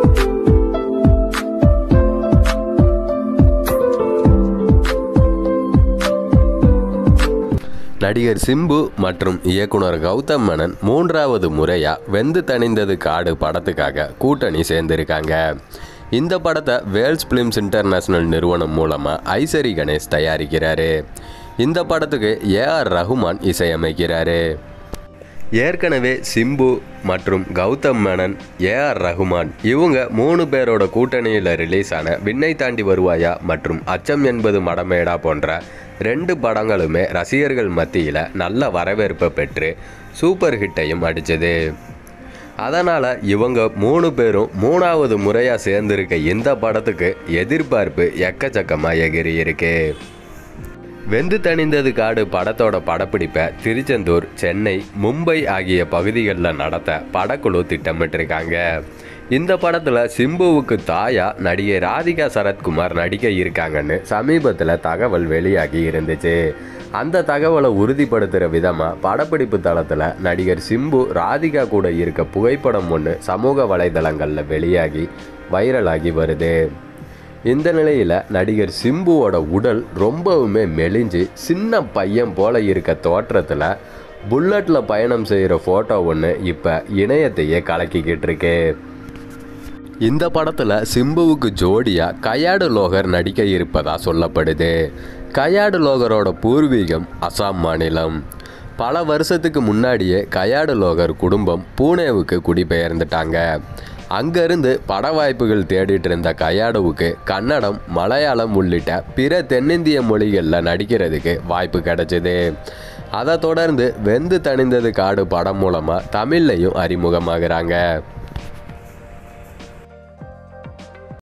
நடிகர் சிம்பு மற்றும் இயக்குனர் கௌதம் மேனன் மூன்றாவது முறையா வெந்து தணிந்தது காடு படத்துக்காக கூட்டணி சேர்ந்திருக்காங்க இந்த படத்தை வேல்ஸ் பிலிம்ஸ் இன்டர்நேஷனல் நிறுவனம் மூலமாக ஐசரி கணேஷ் தயாரிக்கிறாரு இந்த படத்துக்கு ஏஆர் ரகுமான் இசையமைக்கிறாரு ஏற்கனவே சிம்பு மற்றும் கௌதம் மேனன் ஏஆர் ரகுமான் இவங்க மூணு பேரோட கூட்டணியில் ரிலீஸ் ஆன விண்ணை தாண்டி வருவாயா மற்றும் அச்சம் என்பது மடமேடா போன்ற ரெண்டு படங்களுமே ரசிகர்கள் மத்தியில் நல்ல வரவேற்பை பெற்று சூப்பர் ஹிட்டையும் அடித்தது அதனால் இவங்க மூணு பேரும் மூணாவது முறையாக சேர்ந்திருக்க இந்த படத்துக்கு எதிர்பார்ப்பு எக்கச்சக்கமாக எகிரி இருக்கு வெந்து தணிந்தது காடு படத்தோட படப்பிடிப்பை திருச்செந்தூர் சென்னை மும்பை ஆகிய பகுதிகளில் நடத்த படக்குழு திட்டமிட்டிருக்காங்க இந்த படத்தில் சிம்புவுக்கு தாயா நடிகை ராதிகா சரத்குமார் நடிக்க இருக்காங்கன்னு சமீபத்தில் தகவல் வெளியாகி இருந்துச்சு அந்த தகவலை உறுதிப்படுத்துகிற விதமாக படப்பிடிப்பு தளத்தில் நடிகர் சிம்பு ராதிகா கூட இருக்க புகைப்படம் ஒன்று சமூக வலைதளங்களில் வெளியாகி வைரலாகி வருது இந்த நிலையில் நடிகர் சிம்புவோட உடல் ரொம்பவுமே மெலிஞ்சு சின்ன பையன் போல இருக்க தோற்றத்தில் புல்லட்டில் பயணம் செய்கிற ஃபோட்டோ ஒன்று இப்போ இணையத்தையே கலக்கிக்கிட்டு இருக்கு இந்த படத்தில் சிம்புவுக்கு ஜோடியாக கயாடு லோகர் நடிக்க இருப்பதா சொல்லப்படுது கயாடு லோகரோட பூர்வீகம் அசாம் மாநிலம் பல வருஷத்துக்கு முன்னாடியே கயாடு லோகர் குடும்பம் பூனேவுக்கு குடிபெயர்ந்துட்டாங்க அங்கேருந்து பட வாய்ப்புகள் தேடிட்டு இருந்த கயாடுவுக்கு கன்னடம் மலையாளம் உள்ளிட்ட பிற தென்னிந்திய மொழிகளில் நடிக்கிறதுக்கு வாய்ப்பு கிடைச்சிது அதை தொடர்ந்து வெந்து தணிந்தது காடு படம் மூலமாக தமிழ்லையும் அறிமுகமாகிறாங்க